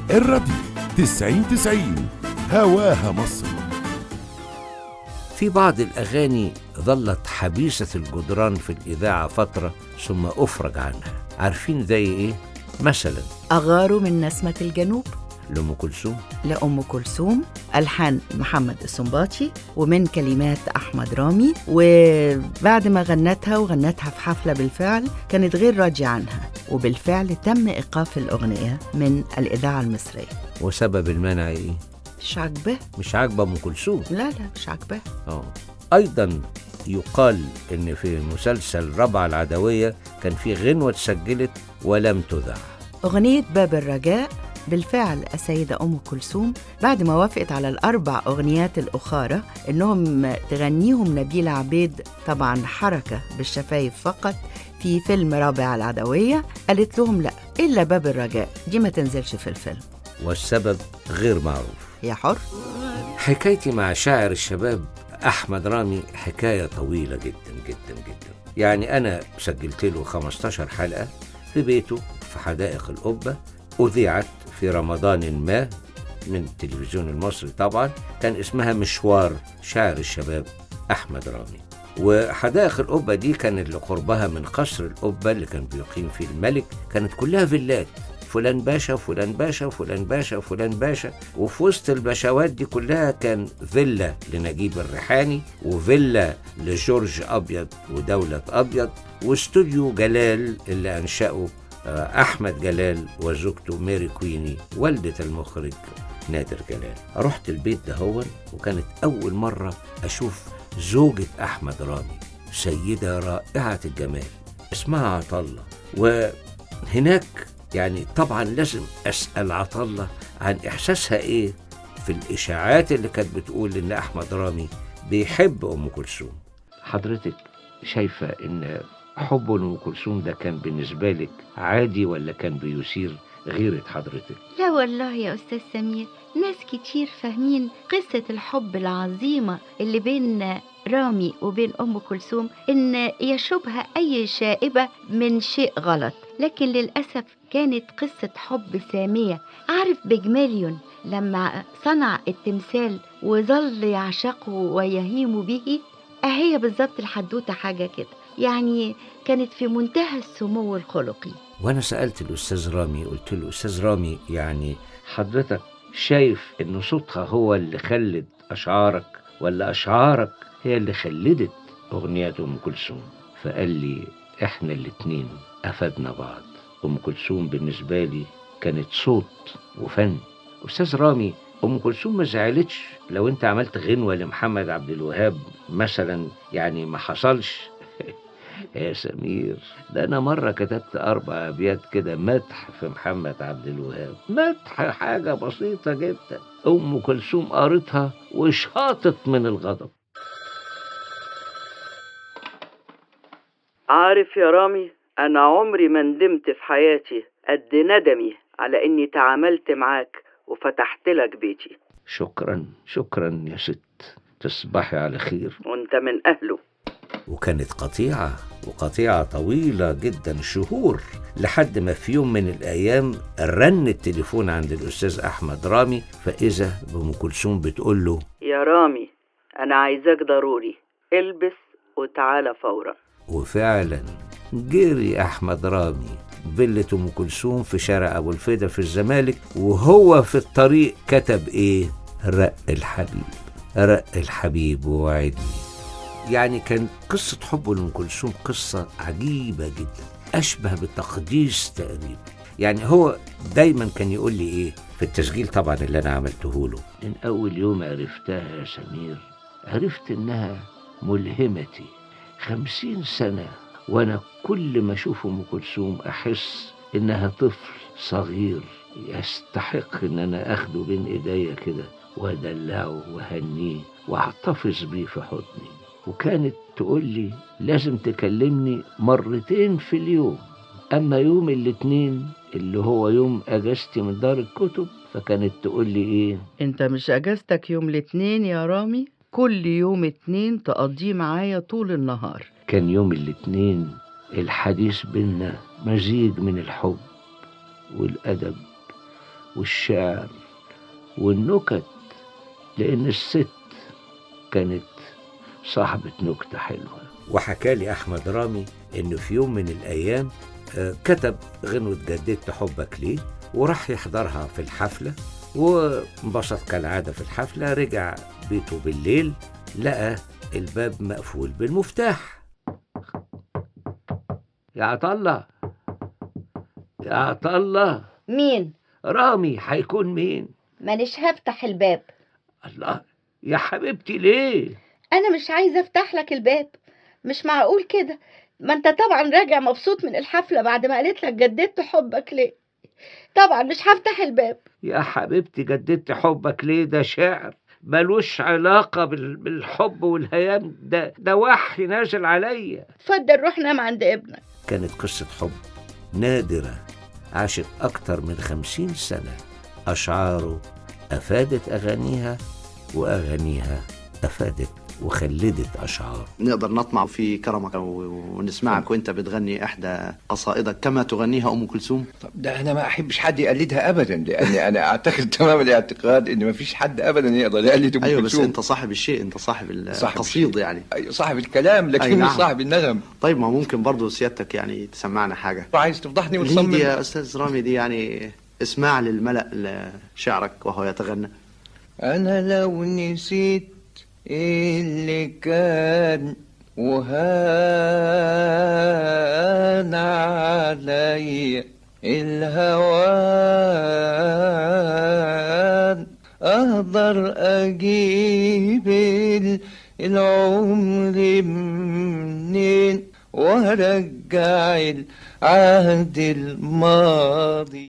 الراديو تسعين تسعين هواها مصر في بعض الأغاني ظلت حبيسة الجدران في الإذاعة فترة ثم أفرج عنها عارفين زي إيه؟ مثلا أغار من نسمة الجنوب لأم كلثوم لأم كلثوم ألحان محمد السنباطي ومن كلمات أحمد رامي وبعد ما غنتها وغنتها في حفلة بالفعل كانت غير راضية عنها وبالفعل تم إيقاف الأغنية من الإذاعة المصرية وسبب المنع إيه؟ مش عاجباه مش عاجبة أم كلثوم لا لا مش عاجباه آه. أيضا يقال إن في مسلسل ربع العدوية كان في غنوة اتسجلت ولم تذاع أغنية باب الرجاء بالفعل السيدة أم كلثوم بعد ما وافقت على الأربع أغنيات الأخرى إنهم تغنيهم نبيلة عبيد طبعا حركة بالشفايف فقط في فيلم رابع العدوية قالت لهم لا إلا باب الرجاء دي ما تنزلش في الفيلم والسبب غير معروف يا حر حكايتي مع شاعر الشباب أحمد رامي حكاية طويلة جدا جدا جدا يعني أنا سجلت له 15 حلقة في بيته في حدائق القبة أذيعت في رمضان ما من التلفزيون المصري طبعا كان اسمها مشوار شاعر الشباب أحمد رامي وحدائق القبة دي كان اللي قربها من قصر القبة اللي كان بيقيم فيه الملك كانت كلها فيلات فلان باشا وفلان باشا وفلان باشا وفلان باشا وفي وسط الباشوات دي كلها كان فيلا لنجيب الريحاني وفيلا لجورج أبيض ودولة أبيض واستوديو جلال اللي أنشأه آه، أحمد جلال وزوجته ميري كويني والدة المخرج نادر جلال رحت البيت ده هون وكانت أول مرة أشوف زوجة أحمد رامي سيدة رائعة الجمال اسمها عطلة وهناك يعني طبعا لازم أسأل عطلة عن إحساسها إيه في الإشاعات اللي كانت بتقول إن أحمد رامي بيحب أم كلثوم حضرتك شايفة إن حب أم كلثوم ده كان بالنسبة لك عادي ولا كان بيثير غيرة حضرتك؟ لا والله يا أستاذ سمير ناس كتير فاهمين قصة الحب العظيمة اللي بين رامي وبين أم كلثوم إن يشوبها أي شائبة من شيء غلط لكن للأسف كانت قصة حب سامية عارف بجماليون لما صنع التمثال وظل يعشقه ويهيم به أهي بالظبط الحدوتة حاجة كده يعني كانت في منتهى السمو الخلقي وأنا سألت الأستاذ رامي قلت له أستاذ رامي يعني حضرتك شايف إن صوتها هو اللي خلد أشعارك ولا أشعارك هي اللي خلدت أغنيات أم كلثوم فقال لي إحنا الاتنين أفدنا بعض أم كلثوم بالنسبة لي كانت صوت وفن أستاذ رامي أم كلثوم ما زعلتش لو أنت عملت غنوة لمحمد عبد الوهاب مثلا يعني ما حصلش يا سمير ده أنا مرة كتبت أربع أبيات كده مدح في محمد عبد الوهاب مدح حاجة بسيطة جدا أم كلثوم قرتها وشاطت من الغضب عارف يا رامي أنا عمري ما ندمت في حياتي قد ندمي على إني تعاملت معاك وفتحت لك بيتي شكرا شكرا يا ست تصبحي على خير وأنت من أهله وكانت قطيعة وقطيعة طويلة جدا شهور لحد ما في يوم من الأيام رن التليفون عند الأستاذ أحمد رامي فإذا بأم كلثوم بتقول له يا رامي أنا عايزاك ضروري البس وتعالى فورا وفعلا جري أحمد رامي فيلة أم كلثوم في شارع أبو الفدا في الزمالك وهو في الطريق كتب إيه؟ رق الحبيب رق الحبيب ووعدني يعني كان قصة حب لأم كلثوم قصة عجيبة جدا أشبه بالتقديس تقريبا يعني هو دايما كان يقول لي إيه في التسجيل طبعا اللي أنا عملته له من أول يوم عرفتها يا سمير عرفت إنها ملهمتي خمسين سنة وأنا كل ما أشوف أم كلثوم أحس إنها طفل صغير يستحق إن أنا أخده بين إيديا كده وأدلعه وأهنيه وأحتفظ بيه في حضني وكانت تقول لي لازم تكلمني مرتين في اليوم أما يوم الاثنين اللي هو يوم أجازتي من دار الكتب فكانت تقول لي إيه انت مش اجازتك يوم الاثنين يا رامي كل يوم اتنين تقضيه معايا طول النهار كان يوم الاثنين الحديث بينا مزيج من الحب والأدب والشعر والنكت لأن الست كانت صاحبة نكتة حلوة وحكى لي أحمد رامي إنه في يوم من الأيام آه، كتب غنوة جددت حبك ليه وراح يحضرها في الحفلة وانبسط كالعادة في الحفلة رجع بيته بالليل لقى الباب مقفول بالمفتاح يا عطلة يا عطلة مين رامي هيكون مين مانيش هفتح الباب الله يا حبيبتي ليه انا مش عايزه افتح لك الباب مش معقول كده ما انت طبعا راجع مبسوط من الحفله بعد ما قالت لك جددت حبك ليه طبعا مش هفتح الباب يا حبيبتي جددت حبك ليه ده شعر ملوش علاقة بال- بالحب والهيام ده ده وحي نازل عليا اتفضل روح نام عند ابنك كانت قصة حب نادرة عاشت أكتر من خمسين سنة أشعاره أفادت أغانيها وأغانيها أفادت وخلدت أشعار نقدر نطمع في كرمك و- ونسمعك وانت بتغني احدى قصائدك كما تغنيها ام كلثوم طب ده انا ما احبش حد يقلدها ابدا لاني انا اعتقد تمام الاعتقاد ان ما فيش حد ابدا يقدر يقلد ام ايوه بس كلثوم. انت صاحب الشيء انت صاحب صاحب القصيد الشيء. يعني أيوة، صاحب الكلام لكن أي مش نعم. صاحب النغم طيب ما ممكن برضو سيادتك يعني تسمعنا حاجه عايز تفضحني ليه وتصمم دي يا استاذ رامي دي يعني اسماع للملأ شعرك وهو يتغنى انا لو نسيت اللي كان وهان علي الهوان اقدر اجيب ال- العمر منين وارجع العهد الماضي